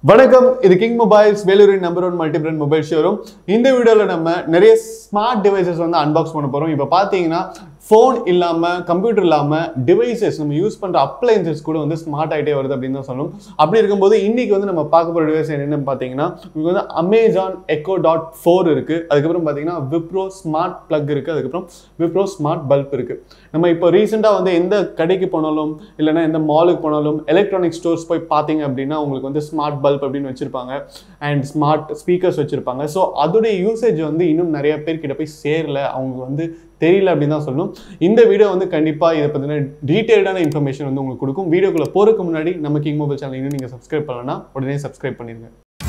வணக்கம் இது King mobiles வேலூரின் number one multi brand mobile showroom இந்த வீடியோவில் நம்ம நிறைய ஸ்மார்ட் டிவைசஸ் வந்து அன்பாக்ஸ் பண்ண போகிறோம் இப்போ பார்த்தீங்கன்னா ஃபோன் இல்லாமல் கம்ப்யூட்டர் இல்லாமல் டிவைசஸ் நம்ம யூஸ் பண்ணுற அப்ளைன்சஸ் கூட வந்து ஸ்மார்ட் ஆகிட்டே வருது அப்படின்னு தான் சொல்லணும் அப்படி இருக்கும்போது இன்னைக்கு வந்து நம்ம பார்க்க போகிற டிவைஸ் என்னென்னு பார்த்தீங்கன்னா உங்களுக்கு வந்து அமேசான் எக்கோ டாட் ஃபோர் இருக்குது அதுக்கப்புறம் பார்த்தீங்கன்னா விப்ரோ ஸ்மார்ட் ப்ளக் இருக்குது அதுக்கப்புறம் விப்ரோ ஸ்மார்ட் பல்ப் இருக்குது நம்ம இப்போ ரீசெண்டாக வந்து எந்த கடைக்கு போனாலும் இல்லைன்னா எந்த மாலுக்கு போனாலும் எலக்ட்ரானிக் ஸ்டோர்ஸ் போய் பார்த்தீங்க அப்படின்னா உங்களுக்கு வந்து ஸ்மார்ட் பல்ப் அப்படின்னு வச்சுருப்பாங்க அண்ட் ஸ்மார்ட் ஸ்பீக்கர்ஸ் வச்சுருப்பாங்க ஸோ அதோடைய யூசேஜ் வந்து இன்னும் நிறைய பேர் கிட்ட போய் சேரல அவங்க வந்து தெரியல அப்படின்னு தான் சொல்லணும் இந்த வீடியோ வந்து கண்டிப்பாக இதை பற்றின டீட்டெயில்டான இன்ஃபர்மேஷன் வந்து உங்களுக்கு கொடுக்கும் வீடியோக்குள்ளே போகிறதுக்கு முன்னாடி நம்ம கிங் மொபைல் சேனல் இன்னும் நீங்கள் சப்ஸ்கிரைப் பண்ணலன்னா உடனே சப்ஸ்கிரைப் பண்ணிடுங்க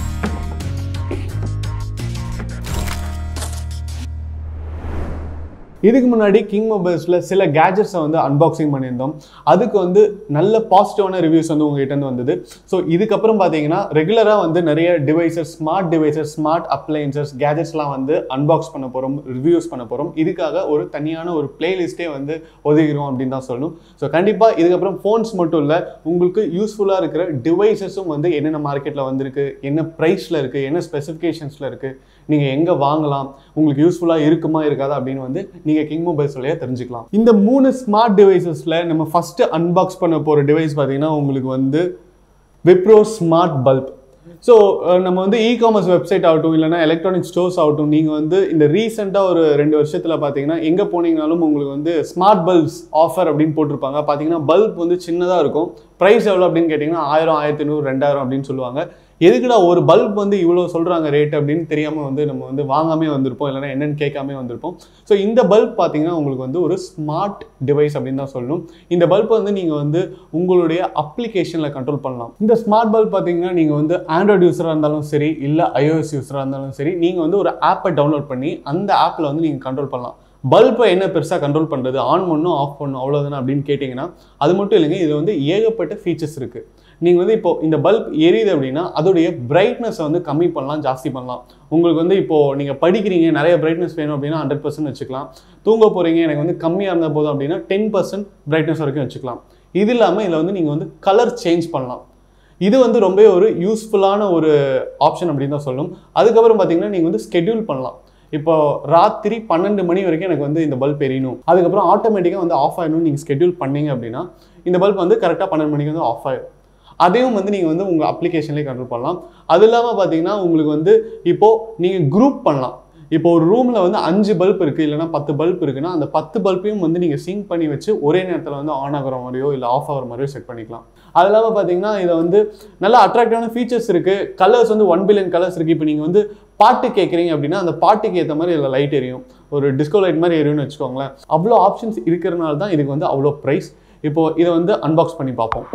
இதுக்கு முன்னாடி கிங் மொபைல்ஸில் சில கேஜெட்ஸை வந்து அன்பாக்சிங் பண்ணியிருந்தோம் அதுக்கு வந்து நல்ல பாசிட்டிவான ரிவ்யூஸ் வந்து உங்ககிட்ட இருந்து வந்தது ஸோ இதுக்கப்புறம் பார்த்தீங்கன்னா ரெகுலராக வந்து நிறைய devices smart devices smart appliances கேஜெட்ஸ்லாம் வந்து அன்பாக்ஸ் பண்ண போகிறோம் ரிவ்யூஸ் பண்ண போகிறோம் இதுக்காக ஒரு தனியான ஒரு பிளேலிஸ்ட்டே வந்து ஒதுக்கிறோம் அப்படின்னு தான் சொல்லணும் ஸோ கண்டிப்பாக இதுக்கப்புறம் ஃபோன்ஸ் மட்டும் இல்லை உங்களுக்கு யூஸ்ஃபுல்லாக இருக்கிற டிவைசஸும் வந்து என்னென்ன மார்க்கெட்டில் வந்திருக்கு என்ன ப்ரைஸில் இருக்குது என்ன ஸ்பெசிஃபிகேஷன்ஸில் இருக்குது நீங்கள் எங்கே வாங்கலாம் உங்களுக்கு யூஸ்ஃபுல்லாக இருக்குமா இருக்காதா அப்படின்னு வந்து நீங்கள் கிங் மொபைல்ஸ் வழியாக தெரிஞ்சுக்கலாம் இந்த மூணு ஸ்மார்ட் டிவைசஸில் நம்ம ஃபஸ்ட்டு அன்பாக்ஸ் பண்ண போகிற டிவைஸ் பார்த்தீங்கன்னா உங்களுக்கு வந்து விப்ரோ ஸ்மார்ட் பல்ப் ஸோ நம்ம வந்து இ காமர்ஸ் வெப்சைட் ஆகட்டும் இல்லைனா எலக்ட்ரானிக் ஸ்டோர்ஸ் ஆகட்டும் நீங்கள் வந்து இந்த ரீசெண்டாக ஒரு ரெண்டு வருஷத்தில் பார்த்தீங்கன்னா எங்கே போனீங்கனாலும் உங்களுக்கு வந்து ஸ்மார்ட் பல்ப்ஸ் ஆஃபர் அப்படின்னு போட்டிருப்பாங்க பார்த்தீங்கன்னா பல்ப் வந்து சின்னதாக இருக்கும் ப்ரைஸ் எவ்வளோ அப்படின்னு கேட்டிங்கன்னா ஆயிரம் ஆயிரத்தி ஐநூறு ரெண்டாயிரம் அப்படின்னு சொல்லுவாங்க எதுக்குடா ஒரு பல்ப் வந்து இவ்வளோ சொல்கிறாங்க ரேட் அப்படின்னு தெரியாமல் வந்து நம்ம வந்து வாங்காமே வந்திருப்போம் இல்லைனா என்னென்னு கேட்காம வந்திருப்போம் ஸோ இந்த பல்ப் பார்த்தீங்கன்னா உங்களுக்கு வந்து ஒரு ஸ்மார்ட் டிவைஸ் அப்படின்னு தான் சொல்லணும் இந்த பல்ப் வந்து நீங்கள் வந்து உங்களுடைய அப்ளிகேஷனில் கண்ட்ரோல் பண்ணலாம் இந்த ஸ்மார்ட் பல்ப் பார்த்தீங்கன்னா நீங்கள் வந்து ஆண்ட்ராய்டு யூஸராக இருந்தாலும் சரி இல்லை ஐஓஎஸ் யூஸராக இருந்தாலும் சரி நீங்கள் வந்து ஒரு ஆப்பை டவுன்லோட் பண்ணி அந்த ஆப்பில் வந்து நீங்கள் கண்ட்ரோல் பண்ணலாம் பல்பை என்ன பெருசாக கண்ட்ரோல் பண்ணுறது ஆன் பண்ணும் ஆஃப் பண்ணும் அவ்வளோதானே அப்படின்னு கேட்டிங்கன்னா அது மட்டும் இல்லைங்க இது வந்து ஏகப்பட்ட ஃபீச்சர்ஸ் இருக்குது நீங்கள் வந்து இப்போ இந்த பல்ப் எரியுது அப்படின்னா அதோடைய பிரைட்னஸை வந்து கம்மி பண்ணலாம் ஜாஸ்தி பண்ணலாம் உங்களுக்கு வந்து இப்போது நீங்கள் படிக்கிறீங்க நிறைய பிரைட்னஸ் வேணும் அப்படின்னா ஹண்ட்ரட் பர்சன்ட் வச்சுக்கலாம் தூங்க போகிறீங்க எனக்கு வந்து கம்மியாக இருந்தால் போதும் அப்படின்னா டென் பர்சன்ட் பிரைட்னஸ் வரைக்கும் வச்சுக்கலாம் இது இல்லாமல் இதில் வந்து நீங்கள் வந்து கலர் சேஞ்ச் பண்ணலாம் இது வந்து ரொம்ப ஒரு யூஸ்ஃபுல்லான ஒரு ஆப்ஷன் அப்படின்னு தான் சொல்லணும் அதுக்கப்புறம் பார்த்தீங்கன்னா நீங்கள் வந்து ஸ்கெடியூல் பண்ணலாம் இப்போ ராத்திரி பன்னெண்டு மணி வரைக்கும் எனக்கு வந்து இந்த பல்ப் எரியணும் அதுக்கப்புறம் ஆட்டோமேட்டிக்காக வந்து ஆஃப் ஆயிடணும் நீங்கள் ஸ்கெடியூல் பண்ணீங்க அப்படின்னா இந்த பல்ப் வந்து கரெக்டாக பன்னெண்டு மணிக்கு வந்து ஆஃப் ஆயிடும் அதையும் வந்து நீங்கள் வந்து உங்கள் அப்ளிகேஷன்லேயே கண்ட்ரோல் பண்ணலாம் அது இல்லாமல் பார்த்தீங்கன்னா உங்களுக்கு வந்து இப்போது நீங்கள் குரூப் பண்ணலாம் இப்போ ஒரு ரூமில் வந்து அஞ்சு பல்ப் இருக்குது இல்லைனா பத்து பல்ப் இருக்குன்னா அந்த பத்து பல்பையும் வந்து நீங்கள் சிங்க் பண்ணி வச்சு ஒரே நேரத்தில் வந்து ஆன் ஆகிற மாதிரியோ இல்லை ஆஃப் ஆகிற மாதிரியோ செட் பண்ணிக்கலாம் அது இல்லாமல் பார்த்தீங்கன்னா இதை வந்து நல்ல அட்ராக்டிவான ஃபீச்சர்ஸ் இருக்குது கலர்ஸ் வந்து ஒன் பில்லியன் கலர்ஸ் இருக்குது இப்போ நீங்கள் வந்து பாட்டு கேட்குறீங்க அப்படின்னா அந்த பாட்டுக்கு ஏற்ற மாதிரி இதில் லைட் எரியும் ஒரு டிஸ்கோ லைட் மாதிரி எரியும்னு வச்சுக்கோங்களேன் அவ்வளோ ஆப்ஷன்ஸ் இருக்கிறனால தான் இதுக்கு வந்து அவ்வளோ ப்ரைஸ் இப்போது இதை வந்து அன்பாக்ஸ் பண்ணி பார்ப்போம்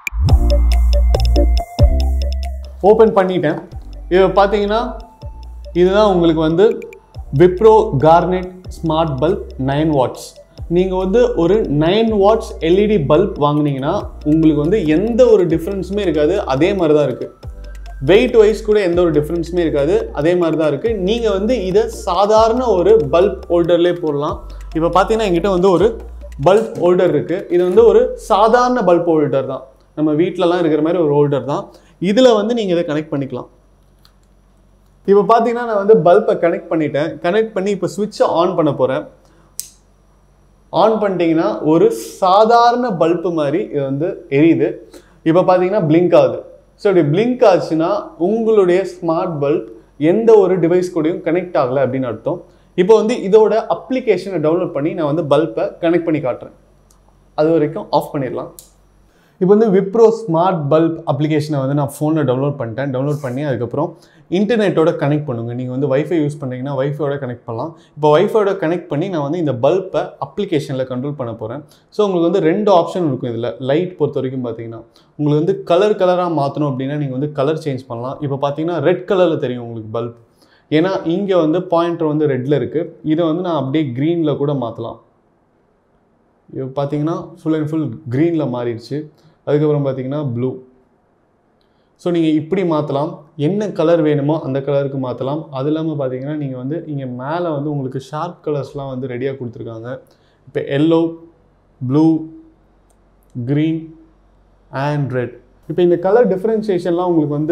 ஓப்பன் பண்ணிட்டேன் இது பார்த்தீங்கன்னா இதுதான் உங்களுக்கு வந்து Wipro Garnet smart bulb nine watts நீங்கள் வந்து ஒரு நைன் வாட்ஸ் எல்இடி பல்ப் வாங்கினீங்கன்னா உங்களுக்கு வந்து எந்த ஒரு டிஃப்ரென்ஸுமே இருக்காது அதே மாதிரி தான் இருக்குது வெயிட் வைஸ் கூட எந்த ஒரு டிஃப்ரென்ஸுமே இருக்காது அதே மாதிரி தான் இருக்குது நீங்கள் வந்து இதை சாதாரண ஒரு பல்ப் ஹோல்டர்லேயே போடலாம் இப்போ பார்த்தீங்கன்னா எங்கிட்ட வந்து ஒரு பல்ப் ஹோல்டர் இருக்குது இது வந்து ஒரு சாதாரண பல்ப் ஹோல்டர் தான் நம்ம வீட்டிலலாம் இருக்கிற மாதிரி ஒரு ஹோல்டர் தான் இதில் வந்து நீங்கள் இதை கனெக்ட் பண்ணிக்கலாம் இப்போ பார்த்தீங்கன்னா நான் வந்து பல்பை கனெக்ட் பண்ணிட்டேன் கனெக்ட் பண்ணி இப்போ சுவிட்சை ஆன் பண்ண போகிறேன் ஆன் பண்ணிட்டீங்கன்னா ஒரு சாதாரண பல்பு மாதிரி இது வந்து எரியுது இப்போ பார்த்தீங்கன்னா பிளிங்க் ஆகுது ஸோ இப்படி பிளிங்க் ஆச்சுன்னா உங்களுடைய ஸ்மார்ட் பல்ப் எந்த ஒரு டிவைஸ் கூடயும் கனெக்ட் ஆகலை அப்படின்னு அர்த்தம் இப்போ வந்து இதோட அப்ளிகேஷனை டவுன்லோட் பண்ணி நான் வந்து பல்பை கனெக்ட் பண்ணி காட்டுறேன் அது வரைக்கும் ஆஃப் பண்ணிடலாம் இப்போ வந்து விப்ரோ ஸ்மார்ட் பல்ப் அப்ளிகேஷனை வந்து நான் ஃபோனில் டவுன்லோட் பண்ணிட்டேன் டவுன்லோட் பண்ணி அதுக்கப்புறம் இன்டர்நெட்டோட கனெக்ட் பண்ணுங்க நீங்கள் வந்து வைஃபை யூஸ் பண்ணுறீங்கன்னா வைஃபையோட கனெக்ட் பண்ணலாம் இப்போ வைஃபையோட கனெக்ட் பண்ணி நான் வந்து இந்த பல்பை அப்ளிகேஷனில் கண்ட்ரோல் பண்ண போகிறேன் ஸோ உங்களுக்கு வந்து ரெண்டு ஆப்ஷன் இருக்கும் இதில் லைட் பொறுத்த வரைக்கும் பார்த்தீங்கன்னா உங்களுக்கு வந்து கலர் கலராக மாற்றணும் அப்படின்னா நீங்கள் வந்து கலர் சேஞ்ச் பண்ணலாம் இப்போ பார்த்தீங்கன்னா ரெட் கலரில் தெரியும் உங்களுக்கு பல்ப் ஏன்னா இங்கே வந்து பாயிண்டர் வந்து ரெட்டில் இருக்குது இதை வந்து நான் அப்படியே க்ரீனில் கூட மாற்றலாம் இப்போ பார்த்தீங்கன்னா ஃபுல் அண்ட் ஃபுல் க்ரீனில் மாறிடுச்சு அதுக்கப்புறம் பார்த்தீங்கன்னா ப்ளூ ஸோ நீங்கள் இப்படி மாற்றலாம் என்ன கலர் வேணுமோ அந்த கலருக்கு மாற்றலாம் அது இல்லாமல் பார்த்தீங்கன்னா நீங்கள் வந்து இங்கே மேலே வந்து உங்களுக்கு ஷார்ப் கலர்ஸ்லாம் வந்து ரெடியாக கொடுத்துருக்காங்க இப்போ yellow blue green and red இப்போ இந்த கலர் டிஃப்ரென்சியேஷன்லாம் உங்களுக்கு வந்து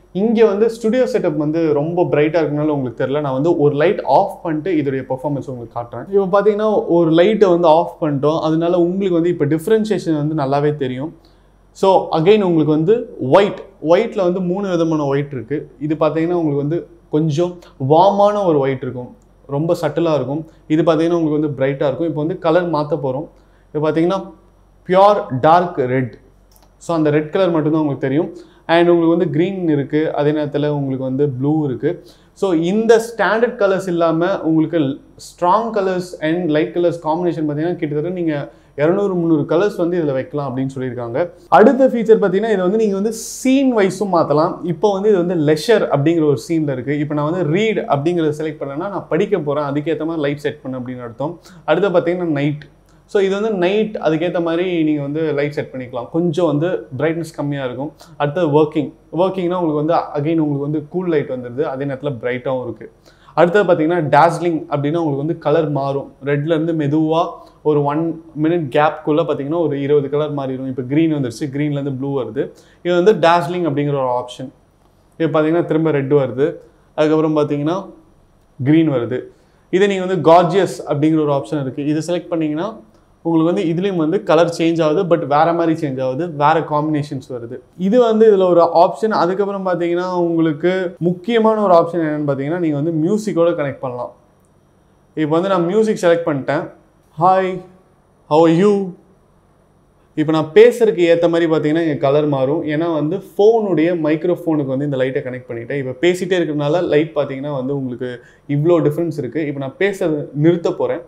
இங்கே வந்து ஸ்டுடியோ செட்டப் வந்து ரொம்ப பிரைட்டாக இருக்கனால உங்களுக்கு தெரியல நான் வந்து ஒரு லைட் ஆஃப் பண்ணிட்டு இதோடைய பெர்ஃபார்மன்ஸ் உங்களுக்கு காட்டுறேன் இப்போ பார்த்தீங்கன்னா ஒரு லைட்டை வந்து ஆஃப் பண்ணிட்டோம் அதனால உங்களுக்கு வந்து இப்போ டிஃப்ரென்ஷியேஷன் வந்து நல்லாவே தெரியும் ஸோ அகைன் உங்களுக்கு வந்து ஒயிட் ஒயிட்டில் வந்து மூணு விதமான ஒயிட் இருக்குது இது பார்த்தீங்கன்னா உங்களுக்கு வந்து கொஞ்சம் வார்மான ஒரு ஒயிட் இருக்கும் ரொம்ப சட்டிலாக இருக்கும் இது பார்த்தீங்கன்னா உங்களுக்கு வந்து பிரைட்டாக இருக்கும் இப்போ வந்து கலர் மாற்ற போகிறோம் இப்போ பார்த்தீங்கன்னா பியோர் டார்க் ரெட் ஸோ அந்த ரெட் கலர் மட்டும்தான் உங்களுக்கு தெரியும் அண்ட் உங்களுக்கு வந்து க்ரீன் இருக்குது அதே நேரத்தில் உங்களுக்கு வந்து ப்ளூ இருக்குது ஸோ இந்த ஸ்டாண்டர்ட் கலர்ஸ் இல்லாமல் உங்களுக்கு strong colours and light colours combination பார்த்தீங்கன்னா கிட்டத்தட்ட நீங்கள் இரநூறு முந்நூறு கலர்ஸ் வந்து இதில் வைக்கலாம் அப்படின்னு சொல்லியிருக்காங்க அடுத்த ஃபீச்சர் பார்த்தீங்கன்னா இது வந்து நீங்கள் வந்து சீன் வைஸும் மாற்றலாம் இப்போ வந்து இது வந்து லெஷர் அப்படிங்கிற ஒரு சீனில் இருக்குது இப்போ நான் வந்து ரீட் அப்படிங்கிறத செலக்ட் பண்ணேன்னா நான் படிக்க போகிறேன் அதுக்கேற்ற மாதிரி லைட் செட் பண்ண அப்படின்னு அர்த்தம் அடுத்து பார்த்தீங்கன்னா நைட் ஸோ இது வந்து நைட் அதுக்கேற்ற மாதிரி நீங்கள் வந்து லைட் செட் பண்ணிக்கலாம் கொஞ்சம் வந்து பிரைட்னஸ் கம்மியாக இருக்கும் அடுத்தது ஒர்க்கிங் ஒர்க்கிங்னா உங்களுக்கு வந்து அகைன் உங்களுக்கு வந்து கூல் லைட் வந்துடுது அதே நேரத்தில் பிரைட்டாகவும் இருக்குது அடுத்தது பார்த்தீங்கன்னா டாஸ்லிங் அப்படின்னா உங்களுக்கு வந்து கலர் மாறும் ரெட்லேருந்து மெதுவாக ஒரு ஒன் மினிட் கேப்குள்ளே பார்த்தீங்கன்னா ஒரு இருபது கலர் மாறிடும் இப்போ க்ரீன் வந்துருச்சு க்ரீன்லேருந்து ப்ளூ வருது இது வந்து டாஸ்லிங் அப்படிங்கிற ஒரு ஆப்ஷன் இப்போ பார்த்தீங்கன்னா திரும்ப ரெட் வருது அதுக்கப்புறம் பார்த்தீங்கன்னா க்ரீன் வருது இதை நீங்கள் வந்து கார்ஜியஸ் அப்படிங்கிற ஒரு ஆப்ஷன் இருக்குது இதை செலக்ட் பண்ணிங்கன்னா உங்களுக்கு வந்து இதுலேயும் வந்து கலர் சேஞ்ச் ஆகுது பட் வேறு மாதிரி சேஞ்ச் ஆகுது வேறு காம்பினேஷன்ஸ் வருது இது வந்து இதில் ஒரு ஆப்ஷன் அதுக்கப்புறம் பார்த்தீங்கன்னா உங்களுக்கு முக்கியமான ஒரு ஆப்ஷன் என்னென்னு பார்த்தீங்கன்னா நீங்கள் வந்து மியூசிக்கோட கனெக்ட் பண்ணலாம் இப்போ வந்து நான் மியூசிக் செலக்ட் பண்ணிட்டேன் ஹாய் ஹவ் யூ இப்போ நான் பேசுறதுக்கு ஏற்ற மாதிரி பார்த்தீங்கன்னா இங்கே கலர் மாறும் ஏன்னா வந்து ஃபோனுடைய மைக்ரோஃபோனுக்கு வந்து இந்த லைட்டை கனெக்ட் பண்ணிட்டேன் இப்போ பேசிகிட்டே இருக்கிறனால லைட் பார்த்தீங்கன்னா வந்து உங்களுக்கு இவ்வளோ டிஃப்ரென்ஸ் இருக்குது இப்போ நான் பேசுறது நிறுத்த போகிறேன்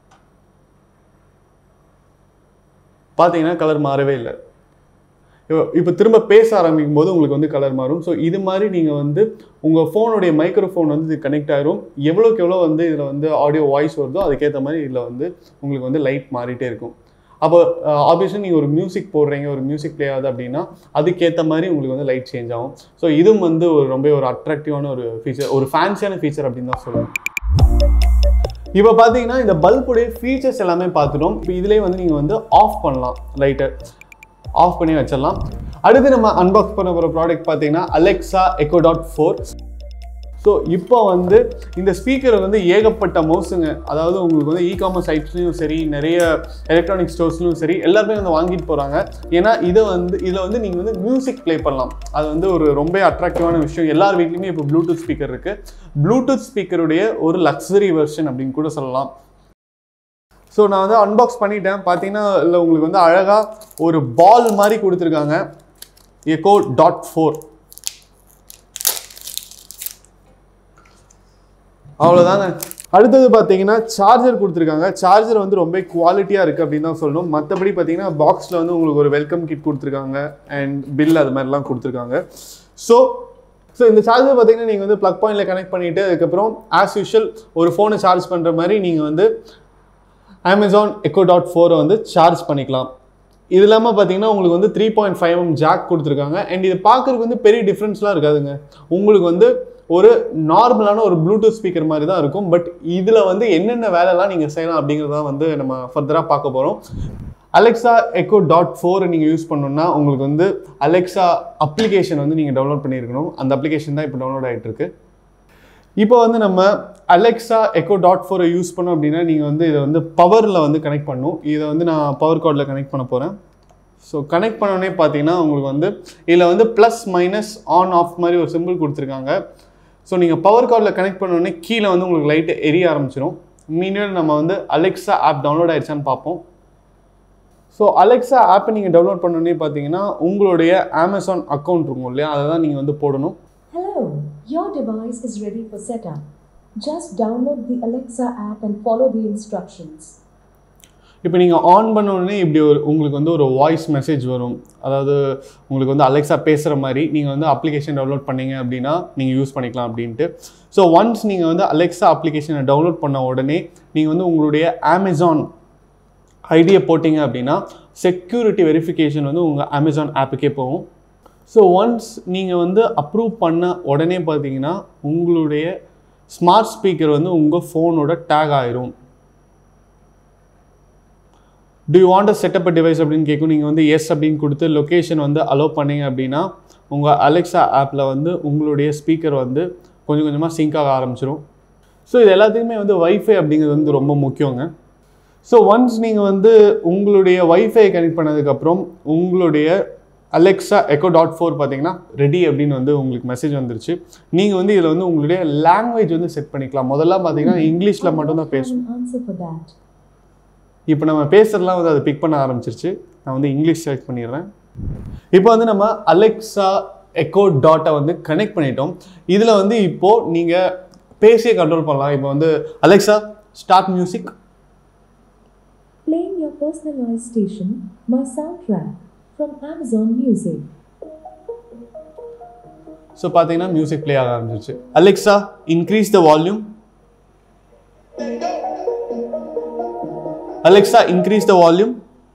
பார்த்தீங்கன்னா கலர் மாறவே இல்லை இப்போ இப்போ திரும்ப பேச ஆரம்பிக்கும் போது உங்களுக்கு வந்து கலர் மாறும் ஸோ இது மாதிரி நீங்கள் வந்து உங்கள் ஃபோனுடைய மைக்ரோஃபோன் வந்து இது கனெக்ட் ஆயிரும் எவ்வளோக்கு எவ்வளோ வந்து இதில் வந்து ஆடியோ வாய்ஸ் வருதோ அதுக்கேற்ற மாதிரி இதில் வந்து உங்களுக்கு வந்து லைட் மாறிட்டே இருக்கும் அப்போ ஆப்வியஸ்லி நீங்கள் ஒரு மியூசிக் போடுறீங்க ஒரு மியூசிக் ப்ளே ஆகுது அப்படின்னா அதுக்கேற்ற மாதிரி உங்களுக்கு வந்து லைட் சேஞ்ச் ஆகும் ஸோ இதுவும் வந்து ஒரு ரொம்ப ஒரு அட்ராக்டிவான ஒரு ஃபீச்சர் ஒரு ஃபேன்சியான ஃபீச்சர் அப்படின்னு தான் சொல்லணும் இப்போ பார்த்தீங்கன்னா இந்த பல்புடைய ஃபீச்சர்ஸ் எல்லாமே பார்த்துட்டோம் இப்போ இதுலேயே வந்து நீங்கள் வந்து ஆஃப் பண்ணலாம் லைட்டை ஆஃப் பண்ணி வச்சிடலாம் அடுத்து நம்ம அன்பாக்ஸ் பண்ண போகிற ப்ராடக்ட் பார்த்தீங்கன்னா Alexa Echo Dot four so இப்போ வந்து இந்த ஸ்பீக்கர் வந்து ஏகப்பட்ட மவுஸுங்க அதாவது உங்களுக்கு வந்து இ காமர்ஸ் சைட்ஸ்லையும் சரி நிறைய எலக்ட்ரானிக் ஸ்டோர்ஸ்லையும் சரி எல்லாருமே வந்து வாங்கிட்டு போகிறாங்க ஏன்னா இதை வந்து இதில் வந்து நீங்கள் வந்து மியூசிக் ப்ளே பண்ணலாம் அது வந்து ஒரு ரொம்ப அட்ராக்டிவான விஷயம் எல்லார் வீட்லையுமே இப்போ ப்ளூடூத் ஸ்பீக்கர் இருக்குது ப்ளூடூத் ஸ்பீக்கருடைய ஒரு லக்ஸரி வெர்ஷன் அப்படின்னு கூட சொல்லலாம் ஸோ நான் வந்து அன்பாக்ஸ் பண்ணிட்டேன் பார்த்தீங்கன்னா இல்லை உங்களுக்கு வந்து அழகாக ஒரு பால் மாதிரி கொடுத்துருக்காங்க எக்கோ டாட் ஃபோர் அவ்வளோதாங்க அடுத்தது பார்த்தீங்கன்னா சார்ஜர் கொடுத்துருக்காங்க சார்ஜர் வந்து ரொம்ப குவாலிட்டியாக இருக்குது அப்படின்னு தான் சொல்லணும் மற்றபடி பார்த்தீங்கன்னா பாக்ஸில் வந்து உங்களுக்கு ஒரு வெல்கம் கிட் கொடுத்துருக்காங்க அண்ட் பில் அது மாதிரிலாம் கொடுத்துருக்காங்க ஸோ ஸோ இந்த சார்ஜர் பார்த்தீங்கன்னா நீங்கள் வந்து ப்ளக் பாயிண்டில் கனெக்ட் பண்ணிவிட்டு அதுக்கப்புறம் ஆஸ் யூஷுவல் ஒரு ஃபோனை சார்ஜ் பண்ணுற மாதிரி நீங்கள் வந்து அமேசான் எக்கோ டாட் ஃபோரை வந்து சார்ஜ் பண்ணிக்கலாம் இது இல்லாமல் பார்த்தீங்கன்னா உங்களுக்கு வந்து three point five M jack கொடுத்துருக்காங்க அண்ட் இது பார்க்குறதுக்கு வந்து பெரிய டிஃப்ரென்ஸ்லாம் இருக்காதுங்க உங்களுக்கு வந்து ஒரு நார்மலான ஒரு ப்ளூடூத் ஸ்பீக்கர் மாதிரி தான் இருக்கும் பட் இதில் வந்து என்னென்ன வேலைலாம் நீங்கள் செய்யலாம் அப்படிங்கிறத வந்து நம்ம ஃபர்தராக பார்க்க போகிறோம் அலெக்ஸா எக்கோ டாட் ஃபோர் நீங்கள் யூஸ் பண்ணணும்னா உங்களுக்கு வந்து அலெக்ஸா அப்ளிகேஷன் வந்து நீங்கள் டவுன்லோட் பண்ணியிருக்கணும் அந்த அப்ளிகேஷன் தான் இப்போ டவுன்லோட் ஆகிட்டு இருக்கு இப்போ வந்து நம்ம அலெக்ஸா எக்கோ டாட் ஃபோரை யூஸ் பண்ணோம் அப்படின்னா நீங்கள் வந்து இதை வந்து பவரில் வந்து கனெக்ட் பண்ணும் இதை வந்து நான் பவர் கார்டில் கனெக்ட் பண்ண போகிறேன் ஸோ கனெக்ட் பண்ணோடனே பார்த்தீங்கன்னா உங்களுக்கு வந்து இதில் வந்து ப்ளஸ் மைனஸ் ஆன் ஆஃப் மாதிரி ஒரு சிம்பிள் கொடுத்துருக்காங்க ஸோ நீங்கள் பவர் கார்டில் கனெக்ட் பண்ணோடனே கீழே வந்து உங்களுக்கு லைட்டு எரிய ஆரம்பிச்சிடும் மீனியம் நம்ம வந்து அலெக்ஸா ஆப் டவுன்லோட் ஆயிடுச்சான்னு பார்ப்போம் ஸோ அலெக்ஸா ஆப்பை நீங்கள் டவுன்லோட் பண்ணோடனே பார்த்தீங்கன்னா உங்களுடைய அமேசான் அக்கௌண்ட் இருக்கும் இல்லையா அதை தான் நீங்கள் வந்து போடணும் Hello, your device is ready for setup. Just download the Alexa app and follow the instructions. இப்போ நீங்கள் ஆன் பண்ண உடனே இப்படி ஒரு உங்களுக்கு வந்து ஒரு வாய்ஸ் மெசேஜ் வரும் அதாவது உங்களுக்கு வந்து அலெக்ஸா பேசுகிற மாதிரி நீங்கள் வந்து அப்ளிகேஷன் டவுன்லோட் பண்ணீங்க அப்படின்னா நீங்கள் யூஸ் பண்ணிக்கலாம் அப்படின்ட்டு ஸோ ஒன்ஸ் நீங்கள் வந்து அலெக்ஸா அப்ளிகேஷனை டவுன்லோட் பண்ண உடனே நீங்கள் வந்து உங்களுடைய அமேசான் ஐடியை போட்டிங்க அப்படின்னா செக்யூரிட்டி வெரிஃபிகேஷன் வந்து உங்கள் அமேசான் ஆப்புக்கே போகும் ஸோ ஒன்ஸ் நீங்கள் வந்து அப்ரூவ் பண்ண உடனே பார்த்தீங்கன்னா உங்களுடைய ஸ்மார்ட் ஸ்பீக்கர் வந்து உங்கள் ஃபோனோட டேக் ஆயிரும் do you want a setup device அப்படின்னு கேட்கும் நீங்கள் வந்து எஸ் அப்படின்னு கொடுத்து லொக்கேஷன் வந்து அலோவ் பண்ணீங்க அப்படின்னா உங்கள் அலெக்ஸா ஆப்பில் வந்து உங்களுடைய ஸ்பீக்கர் வந்து கொஞ்சம் கொஞ்சமாக சிங்க் ஆக ஆரம்பிச்சிடும் ஸோ இது எல்லாத்துக்குமே வந்து வைஃபை அப்படிங்கிறது வந்து ரொம்ப முக்கியங்க ஸோ ஒன்ஸ் நீங்கள் வந்து உங்களுடைய வைஃபை கனெக்ட் பண்ணதுக்கப்புறம் உங்களுடைய அலெக்ஸா எக்கோ டாட் ஃபோர் பார்த்தீங்கன்னா ரெடி அப்படின்னு வந்து உங்களுக்கு மெசேஜ் வந்துருச்சு நீங்கள் வந்து இதில் வந்து உங்களுடைய லாங்குவேஜ் வந்து செட் பண்ணிக்கலாம் முதல்ல பார்த்தீங்கன்னா இங்கிலீஷில் மட்டும்தான் பேசும் An answer for that. இப்போ நம்ம பேசுறதுலாம் வந்து அதை பிக் பண்ண ஆரம்பிச்சிருச்சு நான் வந்து இங்கிலீஷ் செலக்ட் பண்ணிடுறேன் இப்போ வந்து நம்ம அலெக்ஸா எக்கோ டாட்டை வந்து கனெக்ட் பண்ணிட்டோம் இதில் வந்து இப்போது நீங்கள் பேசியே கண்ட்ரோல் பண்ணலாம் இப்போ வந்து Alexa start music Playing your personalized station, my soundtrack from Amazon Music. So பார்த்தீங்கன்னா மியூசிக் ப்ளே ஆக ஆரம்பிச்சிருச்சு Alexa increase the volume Alexa increase the volume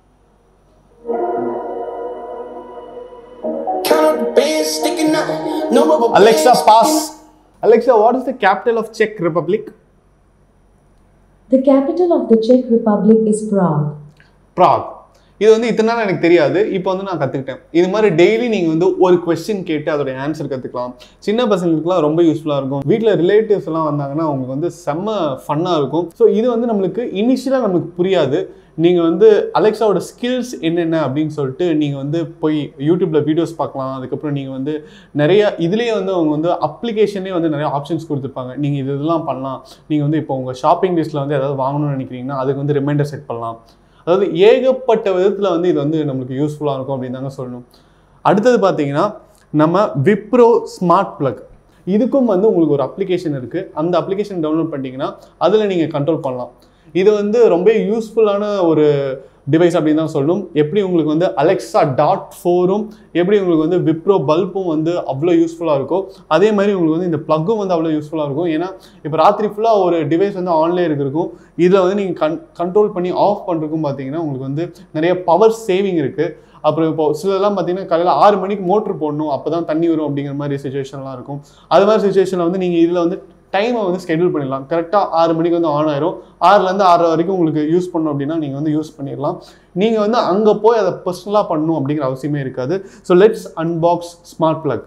Count up the bands sticking out. No rubber Alexa bands pause Alexa what is the capital of செக் Republic The capital of the Czech Republic is Prague. Prague இது வந்து இத்தனை நாள் எனக்கு தெரியாது இப்போ வந்து நான் கற்றுக்கிட்டேன் இது மாதிரி டெய்லி நீங்கள் வந்து ஒரு கொஸ்டின் கேட்டு அதோடைய ஆன்சர் கற்றுக்கலாம் சின்ன பசங்களுக்குலாம் ரொம்ப யூஸ்ஃபுல்லாக இருக்கும் வீட்டில் ரிலேட்டிவ்ஸ் எல்லாம் வந்தாங்கன்னா அவங்களுக்கு வந்து செம்ம ஃபன்னாக இருக்கும் ஸோ இது வந்து நம்மளுக்கு இனிஷியலாக நமக்கு புரியாது நீங்கள் வந்து அலெக்ஸாவோட ஸ்கில்ஸ் என்னென்ன அப்படின்னு சொல்லிட்டு நீங்கள் வந்து போய் யூடியூப்பில் வீடியோஸ் பார்க்கலாம் அதுக்கப்புறம் நீங்கள் வந்து நிறைய இதுலேயே வந்து அவங்க வந்து அப்ளிகேஷனே வந்து நிறைய ஆப்ஷன்ஸ் கொடுத்துருப்பாங்க நீங்கள் இது இதெல்லாம் பண்ணலாம் நீங்கள் வந்து இப்போ உங்கள் ஷாப்பிங் லிஸ்ட்டில் வந்து ஏதாவது வாங்கணும்னு நினைக்கிறீங்கன்னா அதுக்கு வந்து ரிமைண்டர் செட் பண்ணலாம் அதாவது ஏகப்பட்ட விதத்தில் வந்து இது வந்து நம்மளுக்கு யூஸ்ஃபுல்லாக இருக்கும் அப்படின்னு தாங்க சொல்லணும் அடுத்தது பார்த்தீங்கன்னா நம்ம விப்ரோ ஸ்மார்ட் பிளக் இதுக்கும் வந்து உங்களுக்கு ஒரு அப்ளிகேஷன் இருக்குது அந்த அப்ளிகேஷன் டவுன்லோட் பண்ணிட்டீங்கன்னா அதில் நீங்கள் கண்ட்ரோல் பண்ணலாம் இது வந்து ரொம்ப யூஸ்ஃபுல்லான ஒரு டிவைஸ் அப்படின்னு தான் சொல்லணும் எப்படி உங்களுக்கு வந்து அலெக்ஸா டாட் ஃபோரும் எப்படி உங்களுக்கு வந்து விப்ரோ பல்பும் வந்து அவ்வளோ யூஸ்ஃபுல்லாக இருக்கும் அதே மாதிரி உங்களுக்கு வந்து இந்த ப்ளக்கும் வந்து அவ்வளோ யூஸ்ஃபுல்லாக இருக்கும் ஏன்னா இப்போ ராத்திரி ஃபுல்லாக ஒரு டிவைஸ் வந்து ஆன்லேயே இருக்கும் இதில் வந்து நீங்கள் கன் கண்ட்ரோல் பண்ணி ஆஃப் பண்ணுறதுக்கும் பார்த்தீங்கன்னா உங்களுக்கு வந்து நிறைய பவர் சேவிங் இருக்குது அப்புறம் இப்போ சிலதெல்லாம் பார்த்தீங்கன்னா காலையில் ஆறு மணிக்கு மோட்ரு போடணும் அப்போ தான் தண்ணி வரும் அப்படிங்கிற மாதிரி சுச்சுவேஷன்லாம் இருக்கும் அது மாதிரி சுச்சுவேஷனில் வந்து நீங்கள் இதில் வந்து டைமை வந்து ஸ்கெடியூல் பண்ணிடலாம் கரெக்டாக ஆறு மணிக்கு வந்து ஆன் ஆயிரும் ஆறுலேருந்து ஆறு வரைக்கும் உங்களுக்கு யூஸ் பண்ணணும் அப்படின்னா நீங்கள் வந்து யூஸ் பண்ணிடலாம் நீங்கள் வந்து அங்கே போய் அதை பர்சனலாக பண்ணணும் அப்படிங்கிற அவசியமே இருக்காது so let's unbox smart plug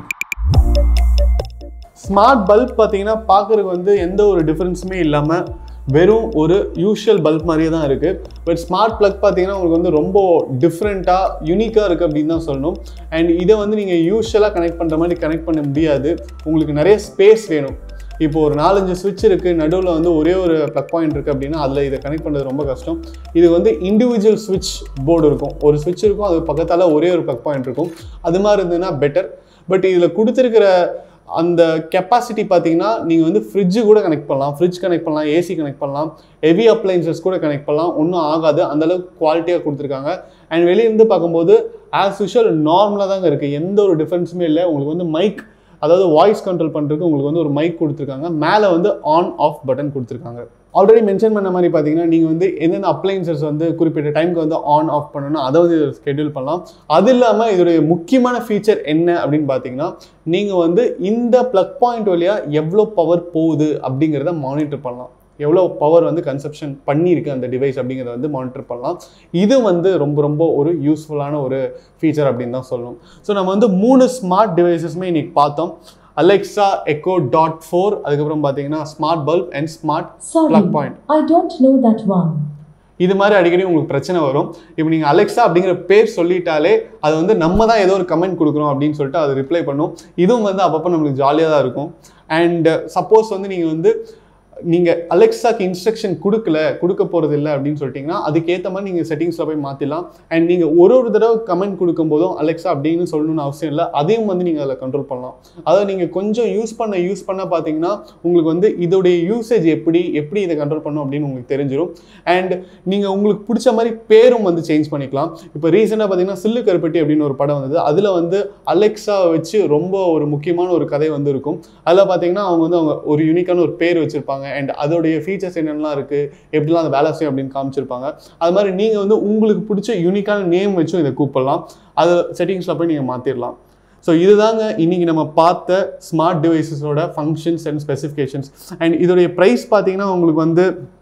smart bulb பார்த்தீங்கன்னா பார்க்குறதுக்கு வந்து எந்த ஒரு டிஃப்ரென்ஸுமே இல்லாமல் வெறும் ஒரு யூஷுவல் பல்ப் மாதிரியே தான் இருக்குது பட் ஸ்மார்ட் பிளக் பார்த்தீங்கன்னா உங்களுக்கு வந்து ரொம்ப டிஃப்ரெண்ட்டாக யூனிக்காக இருக்குது அப்படின்னு தான் சொல்லணும் அண்ட் இதை வந்து நீங்கள் யூஷுவலாக கனெக்ட் பண்ணுற மாதிரி கனெக்ட் பண்ண முடியாது உங்களுக்கு நிறைய ஸ்பேஸ் வேணும் இப்போ ஒரு நாலஞ்சு சுவிட்ச் இருக்குது நடுவில் வந்து ஒரே ஒரு ப்ளக் பாயிண்ட் இருக்குது அப்படின்னா அதில் இதை கனெக்ட் பண்ணுறது ரொம்ப கஷ்டம் இது வந்து இண்டிவிஜுவல் சுவிட்ச் போர்டு இருக்கும் ஒரு சுவிட்ச் இருக்கும் அது பக்கத்தால் ஒரே ஒரு ப்ளக் பாயிண்ட் இருக்கும் அது மாதிரி இருந்ததுன்னா பெட்டர் பட் இதில் கொடுத்துருக்கிற அந்த கெப்பாசிட்டி பார்த்தீங்கன்னா நீங்கள் வந்து ஃப்ரிட்ஜு கூட கனெக்ட் பண்ணலாம் ஃப்ரிட்ஜ் கனெக்ட் பண்ணலாம் ஏசி கனெக்ட் பண்ணலாம் ஹெவி அப்ளைன்சஸ் கூட கனெக்ட் பண்ணலாம் ஒன்றும் ஆகாது அந்தளவுக்கு குவாலிட்டியாக கொடுத்துருக்காங்க அண்ட் வெளியிருந்து பார்க்கும்போது ஆஸ் யூஷுவல் நார்மலாக தாங்க இருக்குது எந்த ஒரு டிஃப்ரென்ஸுமே இல்லை உங்களுக்கு வந்து மைக் அதாவது வாய்ஸ் கண்ட்ரோல் பண்ணுறதுக்கு உங்களுக்கு வந்து ஒரு மைக் கொடுத்துருக்காங்க மேலே வந்து ஆன் ஆஃப் பட்டன் கொடுத்துருக்காங்க ஆல்ரெடி மென்ஷன் பண்ண மாதிரி பார்த்தீங்கன்னா நீங்கள் வந்து எந்தெந்த அப்ளைன்சஸ் வந்து குறிப்பிட்ட டைமுக்கு வந்து ஆன் ஆஃப் பண்ணணும் அதை வந்து ஸ்கெடியூல் பண்ணலாம் அது இல்லாமல் இதோடைய முக்கியமான ஃபீச்சர் என்ன அப்படின்னு பார்த்தீங்கன்னா நீங்கள் வந்து இந்த ப்ளக் பாயிண்ட் வழியாக எவ்வளோ பவர் போகுது அப்படிங்கிறத மானிட்டர் பண்ணலாம் எவ்வளோ பவர் வந்து கன்சப்ஷன் பண்ணியிருக்கு அந்த டிவைஸ் அப்படிங்கிறத வந்து மானிட்டர் பண்ணலாம் இது வந்து ரொம்ப ரொம்ப ஒரு யூஸ்ஃபுல்லான ஒரு ஃபீச்சர் அப்படின்னு தான் சொல்லணும் ஸோ நம்ம வந்து மூணு ஸ்மார்ட் டிவைசஸுமே இன்னைக்கு பார்த்தோம் அலெக்ஸா எக்கோ டாட் ஃபோர் அதுக்கப்புறம் பார்த்தீங்கன்னா smart bulb and smart Sorry, Plug point. I don't know that one. இது மாதிரி அடிக்கடி உங்களுக்கு பிரச்சனை வரும் இப்போ நீங்கள் அலெக்ஸா அப்படிங்கிற பேர் சொல்லிட்டாலே அது வந்து நம்ம தான் ஏதோ ஒரு கமெண்ட் கொடுக்குறோம் அப்படின்னு சொல்லிட்டு அது ரிப்ளை பண்ணும் இதுவும் வந்து அப்பப்போ நம்மளுக்கு ஜாலியாக தான் இருக்கும் அண்ட் சப்போஸ் வந்து நீங்கள் வந்து நீங்கள் அலெக்ஸாக்கு இன்ஸ்ட்ரக்ஷன் கொடுக்கல கொடுக்க போகிறது இல்லை அப்படின்னு சொல்லிட்டீங்கன்னா அதுக்கேற்ற மாதிரி நீங்கள் செட்டிங்ஸில் போய் மாற்றிடலாம் அண்ட் நீங்கள் ஒரு ஒரு தடவை கமெண்ட் கொடுக்கும்போதும் அலெக்ஸா அப்படின்னு சொல்லணும்னு அவசியம் இல்லை அதையும் வந்து நீங்கள் அதில் கண்ட்ரோல் பண்ணலாம் அதாவது நீங்கள் கொஞ்சம் யூஸ் பண்ண யூஸ் பண்ண பார்த்தீங்கன்னா உங்களுக்கு வந்து இதோடைய யூசேஜ் எப்படி எப்படி இதை கண்ட்ரோல் பண்ணும் அப்படின்னு உங்களுக்கு தெரிஞ்சிடும் அண்ட் நீங்கள் உங்களுக்கு பிடிச்ச மாதிரி பேரும் வந்து சேஞ்ச் பண்ணிக்கலாம் இப்போ ரீசெண்டாக பார்த்தீங்கன்னா சில்லு கருப்பட்டி அப்படின்னு ஒரு படம் வந்தது அதில் வந்து அலெக்ஸா வச்சு ரொம்ப ஒரு முக்கியமான ஒரு கதை வந்து இருக்கும் அதில் பார்த்தீங்கன்னா அவங்க வந்து அவங்க ஒரு யூனிக்கான ஒரு பேர் வச்சுருப்பாங்க அண்ட் அதோடைய ஃபீச்சர்ஸ் என்னென்னலாம் இருக்குது எப்படிலாம் அது வேலை செய்யும் அப்படின்னு காமிச்சிருப்பாங்க அது மாதிரி நீங்கள் வந்து உங்களுக்கு பிடிச்ச யூனிக்கான நேம் வச்சும் இதை கூப்பிடலாம் அது செட்டிங்ஸில் போய் நீங்கள் மாற்றிடலாம் ஸோ இதுதாங்க இன்னைக்கு நம்ம பார்த்த ஸ்மார்ட் டிவைசஸோட ஃபங்க்ஷன்ஸ் அண்ட் ஸ்பெசிஃபிகேஷன்ஸ் அண்ட் இதோடைய ப்ரைஸ் பார்த்தீங்கன்னா உங்களுக்கு வந்து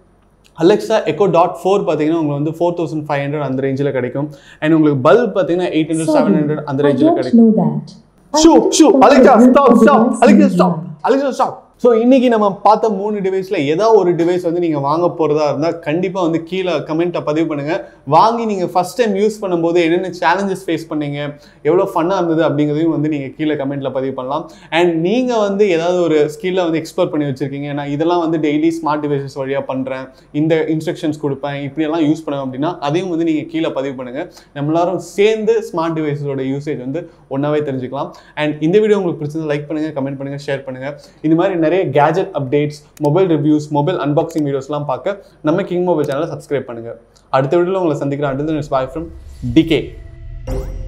அலெக்ஸா எக்கோ டாட் ஃபோர் பார்த்தீங்கன்னா உங்களுக்கு வந்து ஃபோர் தௌசண்ட் ஃபைவ் ஹண்ட்ரட் அந்த ரேஞ்சில் கிடைக்கும் அண்ட் உங்களுக்கு பல்ப் பார்த்தீங்கன்னா எயிட் ஹண்ட்ரட் செவன் ஹண்ட்ரட் அந்த I ரேஞ்சில் don't கிடைக்கும் know that. I ஷூ think ஷூ that Alexa the stop device stop may Alexa be stop wrong. Alexa stop so இன்னைக்கு நம்ம பார்த்த மூணு டிவைஸில் ஏதாவது ஒரு டிவைஸ் வந்து நீங்கள் வாங்க போகிறதா இருந்தால் கண்டிப்பாக வந்து கீழே கமெண்ட்டை பதிவு பண்ணுங்கள் வாங்கி நீங்கள் ஃபஸ்ட் டைம் யூஸ் பண்ணும்போது என்னென்ன சேலஞ்சஸ் ஃபேஸ் பண்ணீங்க எவ்வளோ ஃபன்னாக இருந்தது அப்படிங்கிறதையும் வந்து நீங்கள் கீழே கமெண்ட்டில் பதிவு பண்ணலாம் அண்ட் நீங்கள் வந்து ஏதாவது ஒரு ஸ்கில்லை வந்து எக்ஸ்ப்ளோர் பண்ணி வச்சுருக்கீங்க நான் இதெல்லாம் வந்து டெய்லி ஸ்மார்ட் டிவைசஸ் வழியாக பண்ணுறேன் இந்த இன்ஸ்ட்ரக்ஷன்ஸ் கொடுப்பேன் இப்படியெல்லாம் யூஸ் பண்ணுவேன் அப்படின்னா அதையும் வந்து நீங்கள் கீழே பதிவு பண்ணுங்கள் நம்ம எல்லாரும் சேர்ந்து ஸ்மார்ட் டிவைஸஸோட யூசேஜ் வந்து ஒன்றாவே தெரிஞ்சுக்கலாம் அண்ட் இந்த வீடியோ உங்களுக்கு பிடிச்சது லைக் பண்ணுங்கள் கமெண்ட் பண்ணுங்கள் ஷேர் பண்ணுங்கள் இது மாதிரி நிறைய gadget updates mobile reviews mobile unboxing வீடியோஸ்லாம் பார்க்க நம்ம கிங் மொபைல் சேனலை சப்ஸ்கிரைப் பண்ணுங்கள் அடுத்த வீடியோவில் உங்களை சந்திக்கிறேன் அடுத்த பாய் ஃப்ரம் டிகே